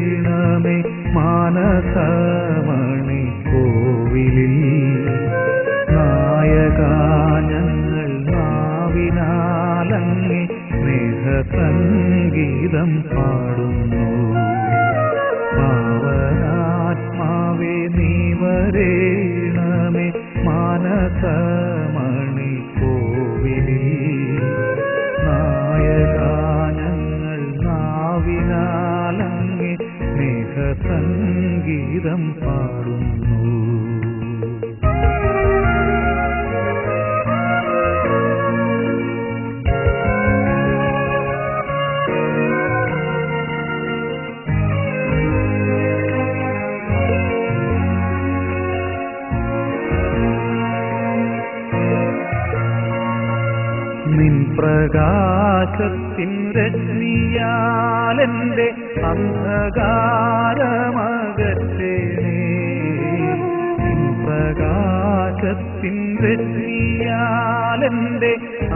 വരേണമേ മാനസമണി കോവിലിൽ നായക ഞങ്ങൾ നാവിനാലങ്ങി സ്നേഹസംഗീതം പാടുന്നു പാവനാത്മാവേ നീ വരേണമേ മാനസമണി കോവിലിൽ നായക ഞങ്ങൾ നാവിനാലങ്ങി സ്നേഹസംഗീതം പാടുന്നു നിൻ പ്രകാശത്തിൻ രശ്മിയാലെന്റെ അന്ധകാരമകറ്റേണേ നിൻ പ്രകാശത്തിൻ രശ്മിയാലെന്റെ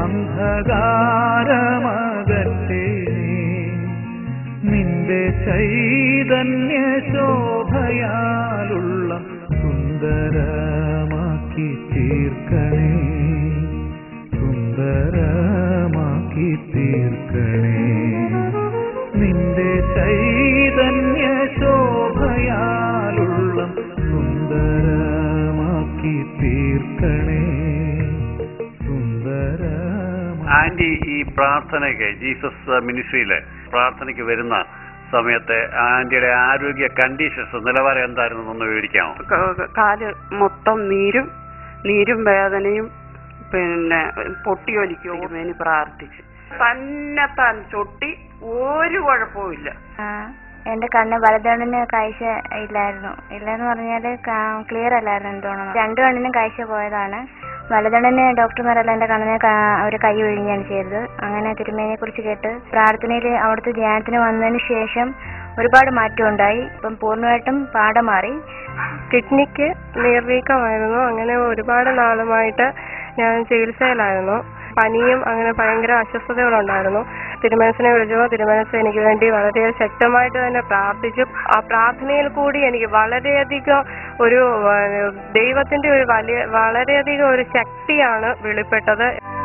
അന്ധകാരമകറ്റേണേ നിന്റെ ചൈതന്യ ശോഭയാലുള്ള സുന്ദരമാക്കി തീർക്കണേ സുന്ദരമാക്കി തീർക്കണേ നിന്റെ ചൈതന്യ ശോഭയാലുള്ള സുന്ദരമാക്കി തീർക്കണേ സുന്ദരമാ ആന്റി ഈ പ്രാർത്ഥനയ്ക്ക് ജീസസ് മിനിസ്ട്രിയില് പ്രാർത്ഥനയ്ക്ക് വരുന്ന സമയത്തെ ആന്റിയുടെ ആരോഗ്യ കണ്ടീഷൻസ് നിലവാരം എന്തായിരുന്നു ഒന്ന് വിവരിക്കാമോ ക- കാല് മൊത്തം നീരും നീരും വേദനയും പിന്നെ പൊട്ടിയൊലിക്കും വേണ്ടി പ്രാർത്ഥിച്ച് തന്നെ താൻ ചൊട്ടി ഒരു കുഴപ്പവും ആ, എന്റെ കണ്ണ് വലതുകണ്ണിന് കാഴ്ച ഇല്ലായിരുന്നു ഇല്ലെന്ന് പറഞ്ഞാല് ക്ലിയർ അല്ലായിരുന്നു എന്ന് തോന്നുന്നു രണ്ടു കണ്ണിനും കാഴ്ച പോയതാണ് വലതുകണ്ണിന് ഡോക്ടർമാരെല്ലാം എന്റെ കണ്ണിനെ കാ- ഒരു കൈ ഒഴിഞ്ഞാണ് ചെയ്തത് അങ്ങനെ തിരുമേനിയെ കുറിച്ച് കേട്ട് പ്രാർത്ഥനയിൽ അവിടുത്തെ ധ്യാനത്തിന് വന്നതിന് ശേഷം ഒരുപാട് മാറ്റം ഉണ്ടായി ഇപ്പം പൂർണ്ണമായിട്ടും പാടം മാറി കിഡ്നിക്ക് നീർവീക്കമായിരുന്നു അങ്ങനെ ഒരുപാട് നാളുമായിട്ട് ഞാൻ ചികിത്സയിലായിരുന്നു പനിയും അങ്ങനെ ഭയങ്കര അസ്വസ്ഥതകളുണ്ടായിരുന്നു തിരുമനസിനെ വിളിച്ചപ്പോൾ തിരുമനസ് എനിക്ക് വേണ്ടി വളരെ ശക്തമായിട്ട് തന്നെ പ്രാർത്ഥിച്ചു ആ പ്രാർത്ഥനയിൽ കൂടി എനിക്ക് വളരെയധികം ഒരു ആ, ദൈവത്തിന്റെ ഒരു വലിയ വളരെയധികം ഒരു ശക്തിയാണ് വെളിപ്പെട്ടത്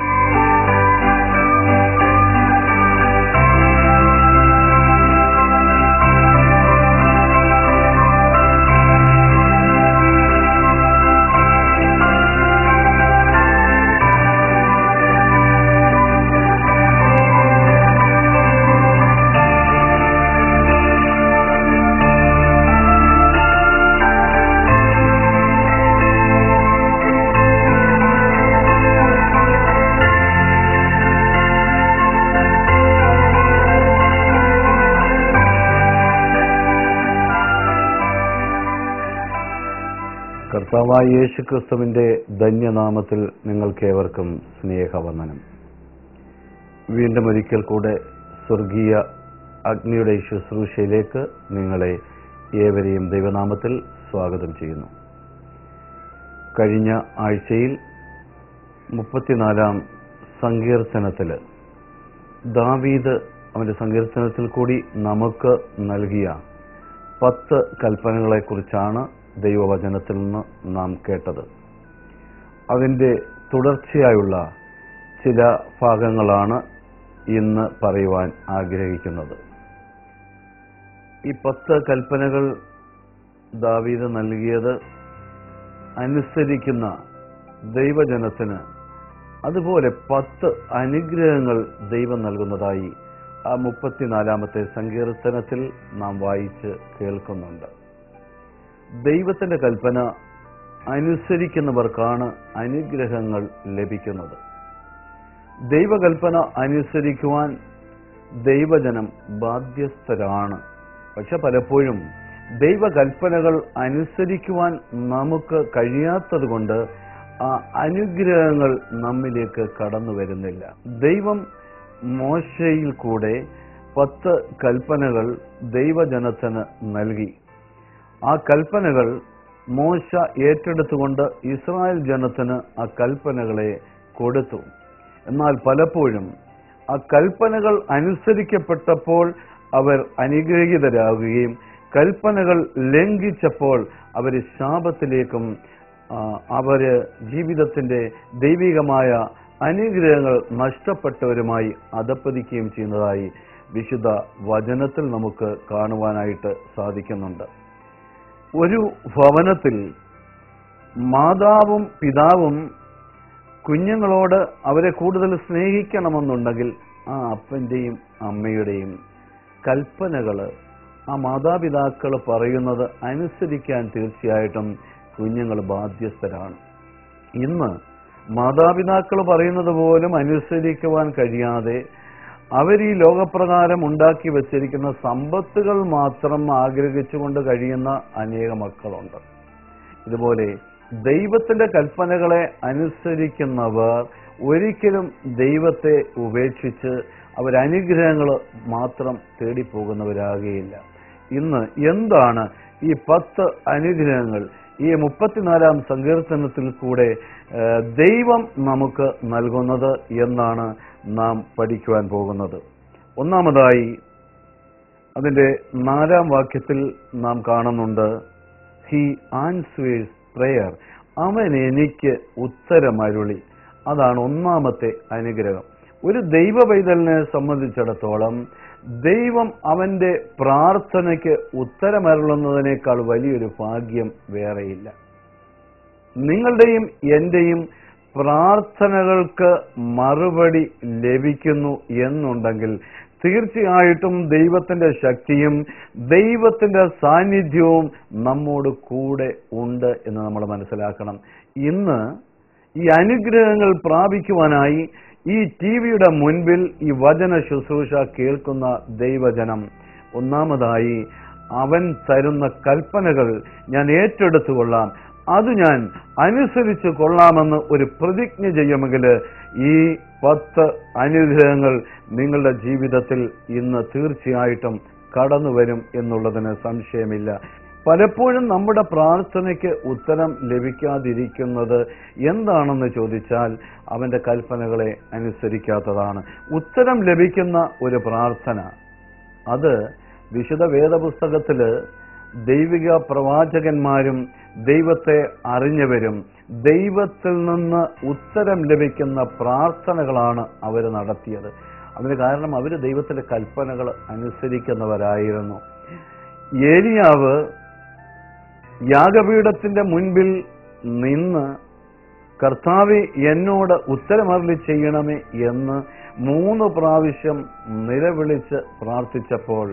കർത്താവായ യേശു ക്രിസ്തുവിന്റെ ധന്യനാമത്തിൽ നിങ്ങൾക്കേവർക്കും സ്നേഹവന്ദനം വീണ്ടും ഒരിക്കൽ കൂടെ സ്വർഗീയ അഗ്നിയുടെ ഈ ശുശ്രൂഷയിലേക്ക് നിങ്ങളെ ഏവരെയും ദൈവനാമത്തിൽ സ്വാഗതം ചെയ്യുന്നു കഴിഞ്ഞ ആഴ്ചയിൽ മുപ്പത്തിനാലാം സങ്കീർത്തനത്തില് ദാവീദ് അവന്റെ സങ്കീർത്തനത്തിൽ കൂടി നമുക്ക് നൽകിയ പത്ത് കൽപ്പനകളെക്കുറിച്ചാണ് ദൈവവചനത്തിൽ നിന്ന് നാം കേട്ടത് അതിൻ്റെ തുടർച്ചയായുള്ള ചില ഭാഗങ്ങളാണ് ഇന്ന് പറയുവാൻ ആഗ്രഹിക്കുന്നത് ഈ പത്ത് കൽപ്പനകൾ ദാവീദ് നൽകിയത് അനുസരിക്കുന്ന ദൈവജനത്തിന് അതുപോലെ പത്ത് അനുഗ്രഹങ്ങൾ ദൈവം നൽകുന്നതായി ആ മുപ്പത്തിനാലാമത്തെ സങ്കീർത്തനത്തിൽ നാം വായിച്ച് കേൾക്കുന്നുണ്ട് ദൈവത്തിന്റെ കൽപ്പന അനുസരിക്കുന്നവർക്കാണ് അനുഗ്രഹങ്ങൾ ലഭിക്കുന്നത് ദൈവകൽപ്പന അനുസരിക്കുവാൻ ദൈവജനം ബാധ്യസ്ഥരാണ് പക്ഷെ പലപ്പോഴും ദൈവകൽപ്പനകൾ അനുസരിക്കുവാൻ നമുക്ക് കഴിയാത്തത് കൊണ്ട് ആ അനുഗ്രഹങ്ങൾ നമ്മിലേക്ക് കടന്നു വരുന്നില്ല ദൈവം മോശയിൽ കൂടെ പത്ത് കൽപ്പനകൾ ദൈവജനത്തിന് നൽകി ആ കൽപ്പനകൾ മോശ ഏറ്റെടുത്തുകൊണ്ട് ഇസ്രായേൽ ജനത്തിന് ആ കൽപ്പനകളെ കൊടുത്തു എന്നാൽ പലപ്പോഴും ആ കൽപ്പനകൾ അനുസരിക്കപ്പെട്ടപ്പോൾ അവർ അനുഗ്രഹീതരാകുകയും കൽപ്പനകൾ ലംഘിച്ചപ്പോൾ അവര് ശാപത്തിലേക്കും ആ, അവര് ജീവിതത്തിന്റെ ദൈവികമായ അനുഗ്രഹങ്ങൾ നഷ്ടപ്പെട്ടവരുമായി അധപ്പതിക്കുകയും ചെയ്യുന്നതായി വിശുദ്ധ വചനത്തിൽ നമുക്ക് കാണുവാനായിട്ട് സാധിക്കുന്നുണ്ട് ഒരു ഭവനത്തിൽ മാതാവും പിതാവും കുഞ്ഞുങ്ങളോട് അവരെ കൂടുതൽ സ്നേഹിക്കണമെന്നുണ്ടെങ്കിൽ ആ അപ്പന്റെയും അമ്മയുടെയും കൽപ്പനകള് ആ മാതാപിതാക്കൾ പറയുന്നത് അനുസരിക്കാൻ തീർച്ചയായിട്ടും കുഞ്ഞുങ്ങൾ ബാധ്യസ്ഥരാണ് ഇന്ന് മാതാപിതാക്കൾ പറയുന്നത് പോലും അനുസരിക്കുവാൻ കഴിയാതെ അവർ ഈ ലോകപ്രകാരം ഉണ്ടാക്കി വച്ചിരിക്കുന്ന സമ്പത്തുകൾ മാത്രം ആഗ്രഹിച്ചുകൊണ്ട് കഴിയുന്ന അനേക മക്കളുണ്ട് ഇതുപോലെ ദൈവത്തിന്റെ കൽപ്പനകളെ അനുസരിക്കുന്നവർ ഒരിക്കലും ദൈവത്തെ ഉപേക്ഷിച്ച് അവരനുഗ്രഹങ്ങൾ മാത്രം തേടിപ്പോകുന്നവരാകുകയില്ല ഇന്ന് എന്താണ് ഈ പത്ത് അനുഗ്രഹങ്ങൾ ഈ മുപ്പത്തിനാലാം സങ്കീർത്തനത്തിൽ കൂടെ ഏഹ്, ദൈവം നമുക്ക് നൽകുന്നത് എന്നാണ് നാം പഠിക്കുവാൻ പോകുന്നത് ഒന്നാമതായി അതിന്റെ നാലാം വാക്യത്തിൽ നാം കാണുന്നുണ്ട് ഹി ആൻസ്വേഴ്സ് പ്രേയർ അവൻ എനിക്ക് ഉത്തരമരുളി അതാണ് ഒന്നാമത്തെ അനുഗ്രഹം ഒരു ദൈവ പൈതലിനെ സംബന്ധിച്ചിടത്തോളം ദൈവം അവന്റെ പ്രാർത്ഥനയ്ക്ക് ഉത്തരമരുളുന്നതിനേക്കാൾ വലിയൊരു ഭാഗ്യം വേറെയില്ല നിങ്ങളുടെയും എന്റെയും പ്രാർത്ഥനകൾക്ക് മറുപടി ലഭിക്കുന്നു എന്നുണ്ടെങ്കിൽ തീർച്ചയായിട്ടും ദൈവത്തിന്റെ ശക്തിയും ദൈവത്തിന്റെ സാന്നിധ്യവും നമ്മോട് കൂടെ ഉണ്ട് എന്ന് നമ്മൾ മനസ്സിലാക്കണം ഇന്ന് ഈ അനുഗ്രഹങ്ങൾ പ്രാപിക്കുവാനായി ഈ ടി വിയുടെ മുൻപിൽ ഈ വചന ശുശ്രൂഷ കേൾക്കുന്ന ദൈവജനം ഒന്നാമതായി അവൻ തരുന്ന കൽപ്പനകൾ ഞാൻ ഏറ്റെടുത്തു കൊള്ളാം അത് ഞാൻ അനുസരിച്ച് കൊള്ളാമെന്ന് ഒരു പ്രതിജ്ഞ ചെയ്യുമെങ്കിൽ ഈ പത്ത് അനുഗ്രഹങ്ങൾ നിങ്ങളുടെ ജീവിതത്തിൽ ഇന്ന് തീർച്ചയായിട്ടും കടന്നു വരും എന്നുള്ളതിന് സംശയമില്ല പലപ്പോഴും നമ്മുടെ പ്രാർത്ഥനയ്ക്ക് ഉത്തരം ലഭിക്കാതിരിക്കുന്നത് എന്താണെന്ന് ചോദിച്ചാൽ അവന്റെ കൽപ്പനകളെ അനുസരിക്കാത്തതാണ് ഉത്തരം ലഭിക്കുന്ന ഒരു പ്രാർത്ഥന അത് വിശുദ്ധ വേദപുസ്തകത്തില് ദൈവിക പ്രവാചകന്മാരും ദൈവത്തെ അറിഞ്ഞവരും ദൈവത്തിൽ നിന്ന് ഉത്തരം ലഭിക്കുന്ന പ്രാർത്ഥനകളാണ് അവർ നടത്തിയത് അതിന് കാരണം അവർ ദൈവത്തിന്റെ കൽപ്പനകൾ അനുസരിക്കുന്നവരായിരുന്നു ഏലിയാവ് യാഗപീഠത്തിന്റെ മുൻപിൽ നിന്ന് കർത്താവെ എന്നോട് ഉത്തരമരളി ചെയ്യണമേ എന്ന് മൂന്ന് പ്രാവശ്യം നിലവിളിച്ച് പ്രാർത്ഥിച്ചപ്പോൾ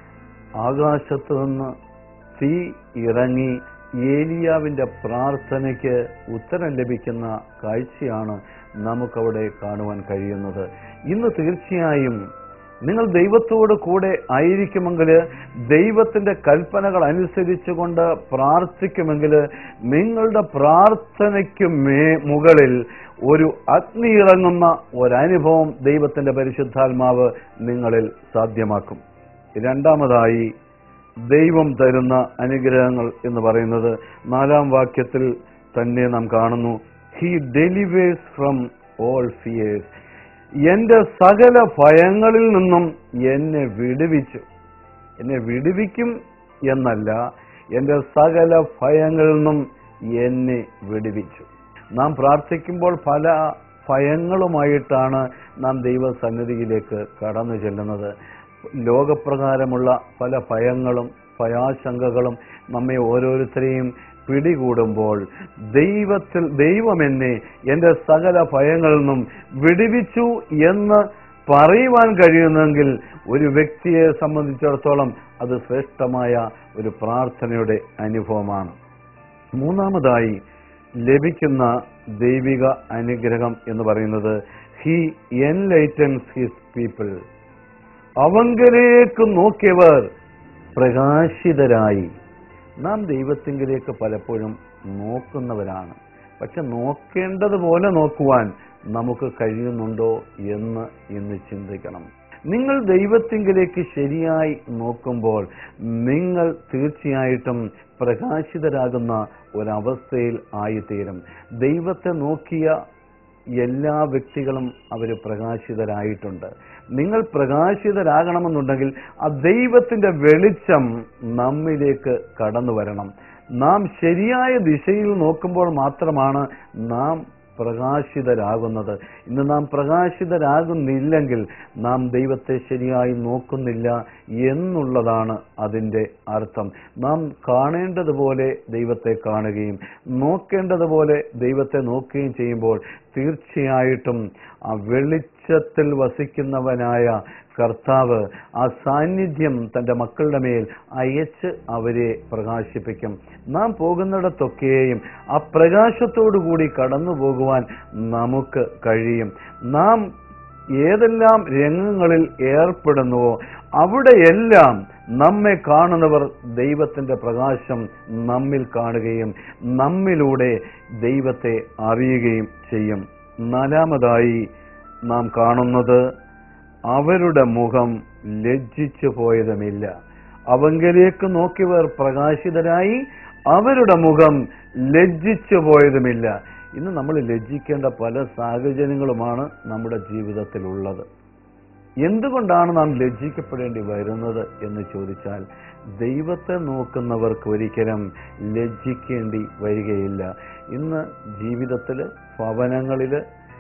ആകാശത്ത് നിന്ന് തീ ഇറങ്ങി ഏലിയാവിന്റെ പ്രാർത്ഥനയ്ക്ക് ഉത്തരം ലഭിക്കുന്ന കാഴ്ചയാണ് നമുക്കവിടെ കാണുവാൻ കഴിയുന്നത് ഇന്ന് തീർച്ചയായും നിങ്ങൾ ദൈവത്തോട് കൂടെ ആയിരിക്കുമെങ്കിൽ ദൈവത്തിന്റെ കൽപ്പനകൾ അനുസരിച്ചുകൊണ്ട് പ്രാർത്ഥിക്കുമെങ്കിൽ നിങ്ങളുടെ പ്രാർത്ഥനയ്ക്ക് മേ മുകളിൽ ഒരു അഗ്നി ഇറങ്ങുന്ന ഒരനുഭവം ദൈവത്തിന്റെ പരിശുദ്ധാത്മാവ് നിങ്ങളിൽ സാധ്യമാക്കും രണ്ടാമതായി ദൈവം തരുന്ന അനുഗ്രഹങ്ങൾ എന്ന് പറയുന്നത് നാലാം വാക്യത്തിൽ തന്നെ നാം കാണുന്നു he delivers from all fears എന്റെ സകല ഭയങ്ങളിൽ നിന്നും എന്നെ വിടുവിച്ചു എന്നെ വിടുവിക്കും എന്നല്ല എന്റെ സകല ഭയങ്ങളിൽ നിന്നും എന്നെ വിടുവിച്ചു നാം പ്രാർത്ഥിക്കുമ്പോൾ പല ഭയങ്ങളുമായിട്ടാണ് നാം ദൈവസന്നിധിയിലേക്ക് കടന്നു ചെല്ലുന്നത് ലോകപ്രകാരമുള്ള പല ഭയങ്ങളും ഭയാശങ്കകളും നമ്മെ ഓരോരുത്തരെയും പിടികൂടുമ്പോൾ ദൈവത്തിൽ ദൈവം എന്നെ എന്റെ സകല ഭയങ്ങളിൽ നിന്നും വിടുവിച്ചു എന്ന് പറയുവാൻ കഴിയുന്നെങ്കിൽ ഒരു വ്യക്തിയെ സംബന്ധിച്ചിടത്തോളം അത് ശ്രേഷ്ഠമായ ഒരു പ്രാർത്ഥനയുടെ അനുഭവമാണ് മൂന്നാമതായി ലഭിക്കുന്ന ദൈവിക അനുഗ്രഹം എന്ന് പറയുന്നത് ഹി എൻലൈറ്റൻസ് ഹിസ് പീപ്പിൾ അവങ്കലേക്ക് നോക്കിയവർ പ്രകാശിതരായി നാം ദൈവത്തിങ്കിലേക്ക് പലപ്പോഴും നോക്കുന്നവരാണ് പക്ഷെ നോക്കേണ്ടതുപോലെ നോക്കുവാൻ നമുക്ക് കഴിയുന്നുണ്ടോ എന്ന് ഇന്ന് ചിന്തിക്കണം നിങ്ങൾ ദൈവത്തിങ്കിലേക്ക് ശരിയായി നോക്കുമ്പോൾ നിങ്ങൾ തീർച്ചയായിട്ടും പ്രകാശിതരാകുന്ന ഒരവസ്ഥയിൽ ആയിത്തീരും ദൈവത്തെ നോക്കിയ എല്ലാ വ്യക്തികളും അവർ പ്രകാശിതരായിട്ടുണ്ട് നിങ്ങൾ പ്രകാശിതരാകണമെന്നുണ്ടെങ്കിൽ ആ ദൈവത്തിന്റെ വെളിച്ചം നമ്മിലേക്ക് കടന്നു വരണം നാം ശരിയായ ദിശയിൽ നോക്കുമ്പോൾ മാത്രമാണ് നാം പ്രകാശിതരാകുന്നത് ഇന്ന് നാം പ്രകാശിതരാകുന്നില്ലെങ്കിൽ നാം ദൈവത്തെ ശരിയായി നോക്കുന്നില്ല എന്നുള്ളതാണ് അതിൻ്റെ അർത്ഥം നാം കാണേണ്ടതുപോലെ ദൈവത്തെ കാണുകയും നോക്കേണ്ടതുപോലെ ദൈവത്തെ നോക്കുകയും ചെയ്യുമ്പോൾ തീർച്ചയായിട്ടും ആ വെളിച്ചത്തിൽ വസിക്കുന്നവനായ കർത്താവ് ആ സാന്നിധ്യം തൻ്റെ മക്കളുടെ മേൽ അയച്ച് അവരെ പ്രകാശിപ്പിക്കും നാം പോകുന്നിടത്തൊക്കെയും ആ പ്രകാശത്തോടുകൂടി കടന്നു പോകുവാൻ നമുക്ക് കഴിയും നാം ഏതെല്ലാം രംഗങ്ങളിൽ ഏർപ്പെടുന്നുവോ അവിടെയെല്ലാം നമ്മെ കാണുന്നവർ ദൈവത്തിന്റെ പ്രകാശം നമ്മിൽ കാണുകയും നമ്മിലൂടെ ദൈവത്തെ അറിയുകയും ചെയ്യും നാലാമതായി നാം കാണുന്നത് അവരുടെ മുഖം ലജ്ജിച്ചു പോയതുമില്ല അവങ്കലേക്ക് നോക്കിയവർ പ്രകാശിതരായി അവരുടെ മുഖം ലജ്ജിച്ചു പോയതുമില്ല ഇന്ന് നമ്മൾ ലജ്ജിക്കേണ്ട പല സാഹചര്യങ്ങളുമാണ് നമ്മുടെ ജീവിതത്തിലുള്ളത് എന്തുകൊണ്ടാണ് നാം ലജ്ജിക്കപ്പെടേണ്ടി വരുന്നത് എന്ന് ചോദിച്ചാൽ ദൈവത്തെ നോക്കുന്നവർക്ക് ഒരിക്കലും ലജ്ജിക്കേണ്ടി വരികയില്ല ഇന്ന് ജീവിതത്തിൽ ഭവനങ്ങളിൽ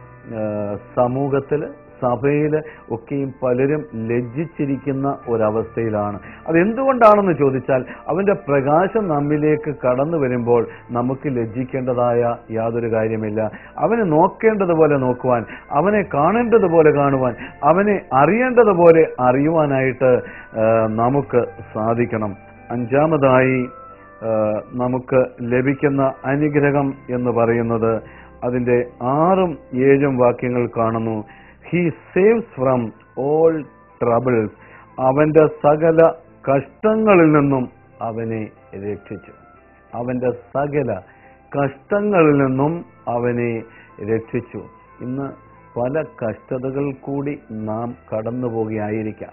സമൂഹത്തിൽ സഭയിൽ ഒക്കെയും പലരും ലജ്ജിച്ചിരിക്കുന്ന ഒരവസ്ഥയിലാണ് അതെന്തുകൊണ്ടാണെന്ന് ചോദിച്ചാൽ അവന്റെ പ്രകാശം നമ്മിലേക്ക് കടന്നു വരുമ്പോൾ നമുക്ക് ലജ്ജിക്കേണ്ടതായ യാതൊരു കാര്യമില്ല അവനെ നോക്കേണ്ടതുപോലെ നോക്കുവാൻ അവനെ കാണേണ്ടതുപോലെ കാണുവാൻ അവനെ അറിയേണ്ടതുപോലെ അറിയുവാനായിട്ട് ആ, നമുക്ക് സാധിക്കണം അഞ്ചാമതായി ആ, നമുക്ക് ലഭിക്കുന്ന അനുഗ്രഹം എന്ന് പറയുന്നത് അതിന്റെ ആറും ഏഴും വാക്യങ്ങൾ കാണുന്നു he saves from all troubles അവന്റെ സകല കഷ്ടങ്ങളിൽ നിന്നും അവനെ രക്ഷിച്ചു അവന്റെ സകല കഷ്ടങ്ങളിൽ നിന്നും അവനെ രക്ഷിച്ചു ഇന്ന് പല കഷ്ടതകൾ കൂടി നാം കടന്നു പോകുകയായിരിക്കാം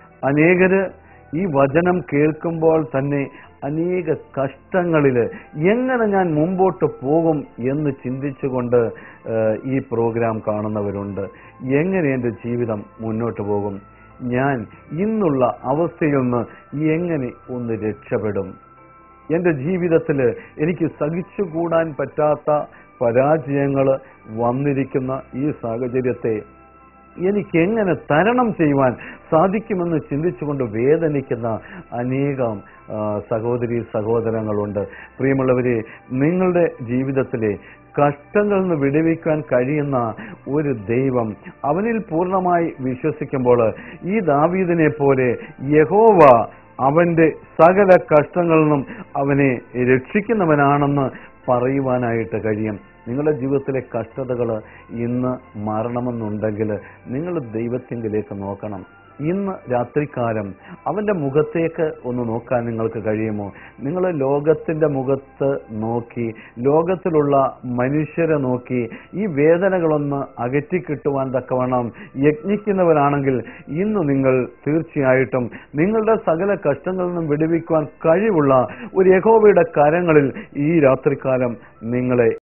അനേകര് ഈ വചനം കേൾക്കുമ്പോൾ തന്നെ അനേക കഷ്ടങ്ങളില് എങ്ങനെ ഞാൻ മുമ്പോട്ട് പോകും എന്ന് ചിന്തിച്ചുകൊണ്ട് ഏഹ്, ഈ പ്രോഗ്രാം കാണുന്നവരുണ്ട് എങ്ങനെ എൻ്റെ ജീവിതം മുന്നോട്ട് പോകും ഞാൻ ഇന്നുള്ള അവസ്ഥയിൽ നിന്ന് എങ്ങനെ ഒന്ന് രക്ഷപ്പെടും എൻ്റെ ജീവിതത്തിൽ എനിക്ക് സഹിച്ചുകൂടാൻ പറ്റാത്ത പരാജയങ്ങൾ വന്നിരിക്കുന്ന ഈ സാഹചര്യത്തെ എനിക്ക് എങ്ങനെ തരണം ചെയ്യുവാൻ സാധിക്കുമെന്ന് ചിന്തിച്ചുകൊണ്ട് വേദനിക്കുന്ന അനേകം ആ, സഹോദരി സഹോദരങ്ങളുണ്ട് പ്രിയമുള്ളവരെ നിങ്ങളുടെ ജീവിതത്തിലെ കഷ്ടങ്ങളിൽ നിന്ന് വിടുവിക്കാൻ കഴിയുന്ന ഒരു ദൈവം അവനിൽ പൂർണ്ണമായി വിശ്വസിക്കുമ്പോൾ ഈ ദാവീദിനെ പോലെ യഹോവ അവന്റെ സകല കഷ്ടങ്ങളിൽ നിന്നും അവനെ രക്ഷിക്കുന്നവനാണെന്ന് പറയുവാനായിട്ട് കഴിയും നിങ്ങളുടെ ജീവിതത്തിലെ കഷ്ടതകൾ ഇന്ന് മാറണമെന്നുണ്ടെങ്കിൽ നിങ്ങൾ ദൈവത്തിങ്കിലേക്ക് നോക്കണം ഇന്ന് രാത്രികാലം അവന്റെ മുഖത്തേക്ക് ഒന്ന് നോക്കാൻ നിങ്ങൾക്ക് കഴിയുമോ നിങ്ങൾ ലോകത്തിന്റെ മുഖത്ത് നോക്കി ലോകത്തിലുള്ള മനുഷ്യരെ നോക്കി ഈ വേദനകളൊന്ന് അകറ്റിക്കിട്ടുവാൻ തക്കവണ്ണം യജ്ഞിക്കുന്നവരാണെങ്കിൽ ഇന്ന് നിങ്ങൾ തീർച്ചയായിട്ടും നിങ്ങളുടെ സകല കഷ്ടങ്ങളിൽ നിന്നും വിടുവിക്കുവാൻ കഴിവുള്ള ഒരു യഹോവയുടെ കരങ്ങളിൽ ഈ രാത്രികാലം നിങ്ങളെ